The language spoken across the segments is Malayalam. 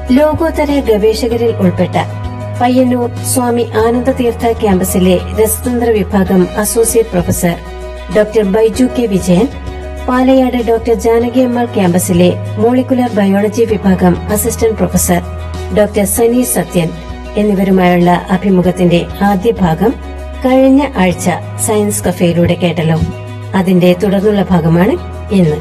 ലോകോത്തര ഗവേഷകരിൽ ഉൾപ്പെട്ട പയ്യന്നൂർ സ്വാമി ആനന്ദതീർത്ഥ ക്യാമ്പസിലെ രസതന്ത്ര വിഭാഗം associate professor doctor Baiju K Vijayan Palayad doctor Janakiamma ക്യാമ്പസിലെ മോളിക്കുലർ ബയോളജി വിഭാഗം assistant professor doctor Sani Sathyan എന്നിവരുമായുള്ള അഭിമുഖത്തിന്റെ ആദ്യ ഭാഗം കഴിഞ്ഞ ആഴ്ച സയൻസ് കഫേയിലൂടെ കേട്ടല്ലോ അതിന്റെ തുടർന്നുള്ള ഭാഗമാണ് ഇന്ന്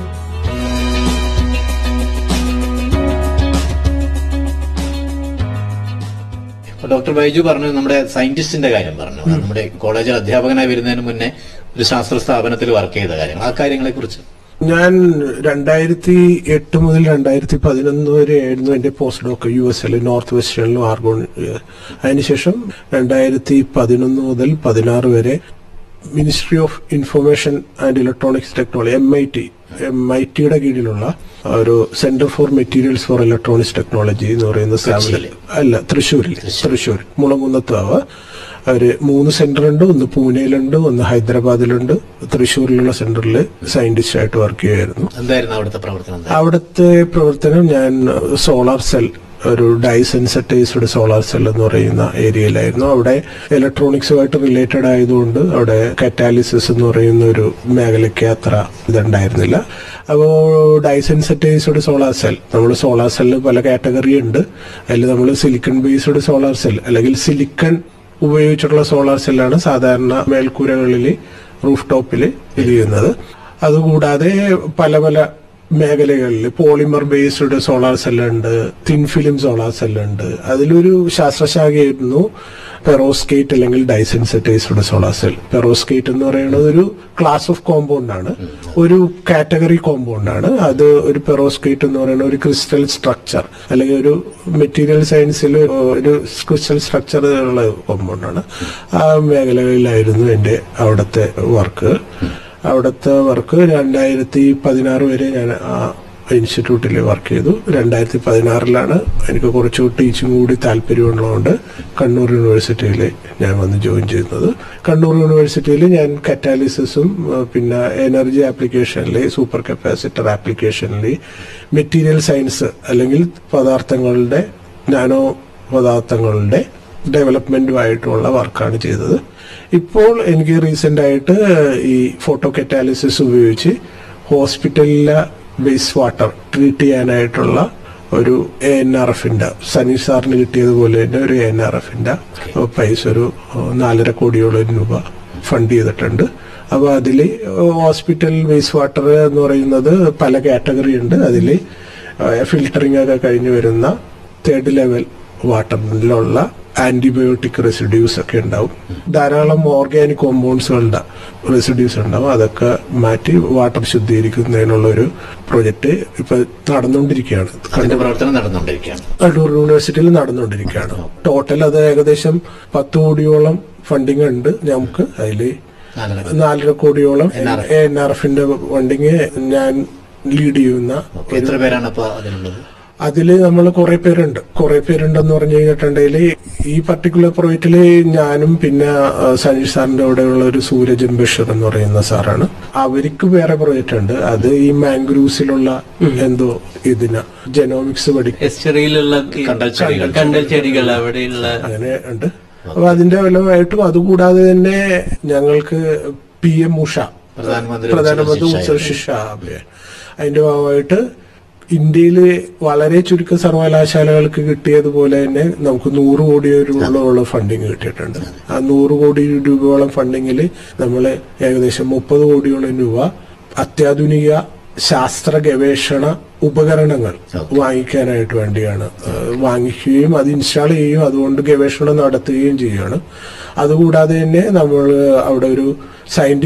ഇപ്പൊ ഡോക്ടർ ബൈജു പറഞ്ഞു നമ്മുടെ സയന്റിസ്റ്റിന്റെ കാര്യം പറഞ്ഞു നമ്മുടെ കോളേജിൽ അധ്യാപകനായി വരുന്നതിന് മുന്നേ ഒരു ശാസ്ത്ര സ്ഥാപനത്തിൽ വർക്ക് ചെയ്ത കാര്യങ്ങൾ ആ കാര്യങ്ങളെ കുറിച്ച് ഞാൻ രണ്ടായിരത്തി എട്ട് മുതൽ രണ്ടായിരത്തി പതിനൊന്ന് വരെ ആയിരുന്നു എന്റെ post doc U S L north വെസ്റ്റേണിലും ആർഗോൺ ഏഹ്. അതിനുശേഷം രണ്ടായിരത്തി പതിനൊന്ന് മുതൽ പതിനാറ് വരെ ministry of information and electronics technology M I T M I ടിയുടെ കീഴിലുള്ള ഒരു centre for materials for electronics technology എന്ന് പറയുന്ന സ്ഥാപനം അല്ല തൃശ്ശൂരിൽ തൃശ്ശൂർ മുളങ്കുന്നത്താവ് അവര് മൂന്ന് സെന്റർ ഉണ്ട് ഒന്ന് പൂനെയിലുണ്ട് ഒന്ന് ഹൈദരാബാദിലുണ്ട് തൃശ്ശൂരിലുള്ള സെന്ററിൽ സയന്റിസ്റ്റ് ആയിട്ട് വർക്ക് ചെയ്യുമായിരുന്നു എന്തായിരുന്നു അവിടുത്തെ പ്രവർത്തനം എന്തായിരുന്നു? അവിടുത്തെ പ്രവർത്തനം ഞാൻ സോളാർ സെൽ ഒരു ഡൈസെൻസറ്റൈസ്ഡ് സോളാർ സെൽ എന്ന് പറയുന്ന ഏരിയയിലായിരുന്നു അവിടെ ഇലക്ട്രോണിക്സുമായിട്ട് റിലേറ്റഡ് ആയതുകൊണ്ട് അവിടെ കറ്റാലിസിസ് എന്ന് പറയുന്ന ഒരു മേഖലയ്ക്ക് അത്ര ഇതുണ്ടായിരുന്നില്ല അപ്പോൾ ഡൈസെൻസറ്റൈസ്ഡ് സോളാർ സെൽ നമ്മൾ സോളാർ സെല്ല് പല കാറ്റഗറി ഉണ്ട് അതിൽ നമ്മൾ സിലിക്കൺ ബേസ്ഡ് സോളാർ സെൽ അല്ലെങ്കിൽ സിലിക്കൺ ഉപയോഗിച്ചിട്ടുള്ള സോളാർ സെല്ലാണ് സാധാരണ മേൽക്കൂരകളിൽ റൂഫ് ടോപ്പിൽ ഇത് ചെയ്യുന്നത് അതുകൂടാതെ പല പല മേഖലകളിൽ പോളിമർ ബേസ്ഡ് സോളാർ സെല്ലുണ്ട് തിൻ ഫിലിം സോളാർ സെല്ലുണ്ട് അതിലൊരു ശാസ്ത്രശാഖയായിരുന്നു പെറോസ്കേറ്റ് അല്ലെങ്കിൽ ഡൈസെൻസറ്റൈസ്ഡ് സോളാർ സെൽ പെറോസ്കേറ്റ് എന്ന് പറയുന്നത് ഒരു ക്ലാസ് ഓഫ് കോമ്പൗണ്ട് ആണ് ഒരു കാറ്റഗറി കോമ്പൗണ്ട് ആണ് അത് ഒരു പെറോസ്കേറ്റ് എന്ന് പറയുന്ന ഒരു ക്രിസ്റ്റൽ സ്ട്രക്ചർ അല്ലെങ്കിൽ ഒരു മെറ്റീരിയൽ സയൻസിൽ ഒരു ക്രിസ്റ്റൽ സ്ട്രക്ചർ ഉള്ള കോമ്പൗണ്ട് ആണ് ആ മേഖലകളിലായിരുന്നു എന്റെ അവിടുത്തെ വർക്ക് അവിടുത്തെ വർക്ക് രണ്ടായിരത്തി പതിനാറ് വരെ ഞാൻ ആ ഇൻസ്റ്റിറ്റ്യൂട്ടിൽ വർക്ക് ചെയ്തു രണ്ടായിരത്തി പതിനാറിലാണ് എനിക്ക് കുറച്ച് ടീച്ചിങ് കൂടി താല്പര്യമുള്ളതുകൊണ്ട് കണ്ണൂർ യൂണിവേഴ്സിറ്റിയിൽ ഞാൻ വന്ന് ജോയിൻ ചെയ്യുന്നത് കണ്ണൂർ യൂണിവേഴ്സിറ്റിയിൽ ഞാൻ കറ്റാലിസിസും ഏഹ്, പിന്നെ എനർജി ആപ്ലിക്കേഷനിൽ സൂപ്പർ കപ്പാസിറ്റർ ആപ്ലിക്കേഷനിൽ മെറ്റീരിയൽ സയൻസ് അല്ലെങ്കിൽ പദാർത്ഥങ്ങളുടെ നാനോ പദാർത്ഥങ്ങളുടെ ഡെവലപ്മെന്റുമായിട്ടുള്ള വർക്കാണ് ചെയ്തത് ഇപ്പോൾ എനിക്ക് റീസെന്റ് ആയിട്ട് ഈ ഫോട്ടോ കറ്റാലിസിസ് ഉപയോഗിച്ച് ഹോസ്പിറ്റലിലെ വേസ്റ്റ് വാട്ടർ ട്രീറ്റ് ചെയ്യാനായിട്ടുള്ള ഒരു എ എൻ ആർ എഫിന്റെ സനി സാറിന് കിട്ടിയതുപോലെ തന്നെ ഒരു എ എൻ ആർ എഫിന്റെ പൈസ ഒരു നാലര കോടിയോളം രൂപ ഫണ്ട് ചെയ്തിട്ടുണ്ട് അപ്പൊ അതിൽ ഹോസ്പിറ്റൽ വേസ്റ്റ് വാട്ടർ എന്ന് പറയുന്നത് പല കാറ്റഗറി ഉണ്ട് അതിൽ ഫിൽട്ടറിംഗ് ഒക്കെ കഴിഞ്ഞു വരുന്ന തേർഡ് ലെവൽ വാട്ടറിലുള്ള ആന്റിബയോട്ടിക് റെസിഡ്യൂസ് ഒക്കെ ഉണ്ടാവും ധാരാളം ഓർഗാനിക് കോമ്പൗണ്ട്സുകളുടെ റെസിഡ്യൂസ് ഉണ്ടാവും അതൊക്കെ മാറ്റി വാട്ടർ ശുദ്ധീകരിക്കുന്നതിനുള്ള ഒരു പ്രൊജക്ട് ഇപ്പൊ നടന്നുകൊണ്ടിരിക്കുകയാണ് അതിന്റെ പ്രവർത്തനം നടന്നുകൊണ്ടിരിക്കുകയാണ് കണ്ണൂർ യൂണിവേഴ്സിറ്റിയിൽ നടന്നുകൊണ്ടിരിക്കുകയാണ് ടോട്ടൽ അത് ഏകദേശം പത്ത് കോടിയോളം ഫണ്ടിങ് ഉണ്ട് നമുക്ക് അതിൽ നാലര നാലര കോടിയോളം എൻ ആർ എഫിന്റെ ഫണ്ടിങ് ഞാൻ ലീഡ് ചെയ്യുന്ന ഓക്കെ. എത്ര പേരാണ് അപ്പൊ അതിലുള്ളത് അതില് നമ്മൾ കുറെ പേരുണ്ട് കുറെ പേരുണ്ടെന്ന് പറഞ്ഞു കഴിഞ്ഞിട്ടുണ്ടെങ്കിൽ ഈ പർട്ടിക്കുലർ പ്രോജക്റ്റില് ഞാനും പിന്നെ ആ, സനീഷ് സാറിന്റെ കൂടെയുള്ള ഒരു സൂരജ് ബഷീർ എന്ന് പറയുന്ന സാറാണ് അവർക്ക് വേറെ പ്രോജക്റ്റ് ഉണ്ട് അത് ഈ മാംഗ്രൂസിലുള്ള എന്തോ ഇതിന ജെനോമിക്സ് പഠിക്കും എസ്റ്ററിയിലുള്ള ഈ കണ്ടൽ ചെടികൾ. കണ്ടൽ ചെടികൾ അവിടെയുള്ള അങ്ങനെ ഉണ്ട് അപ്പൊ അതിന്റെ ഫലമായിട്ടും അതുകൂടാതെ തന്നെ ഞങ്ങൾക്ക് പി എം ഉഷ പ്രധാനമന്ത്രി പ്രധാനമന്ത്രി ഉജ്ജ്വല ഉജ്ജ്വല ശിക്ഷ അഭിയാൻ അതിന്റെ ഭാഗമായിട്ട് ഇന്ത്യയില് വളരെ ചുരുക്കം സർവകലാശാലകൾക്ക് കിട്ടിയതുപോലെ തന്നെ നമുക്ക് നൂറ് കോടി രൂപയോളം ഫണ്ടിങ് കിട്ടിയിട്ടുണ്ട് ആ നൂറ് കോടി രൂപയോളം ഫണ്ടിങ്ങിൽ നമ്മൾ ഏകദേശം മുപ്പത് കോടിയോളം രൂപ അത്യാധുനിക ശാസ്ത്ര ഗവേഷണ ഉപകരണങ്ങൾ വാങ്ങിക്കാനായിട്ട് വേണ്ടിയാണ് ഏഹ് വാങ്ങിക്കുകയും അത് ഇൻസ്റ്റാൾ ചെയ്യുകയും അതുകൊണ്ട് ഗവേഷണം നടത്തുകയും ചെയ്യുകയാണ് അതുകൂടാതെ തന്നെ നമ്മൾ അവിടെ ഒരു സയന്റിഫിക്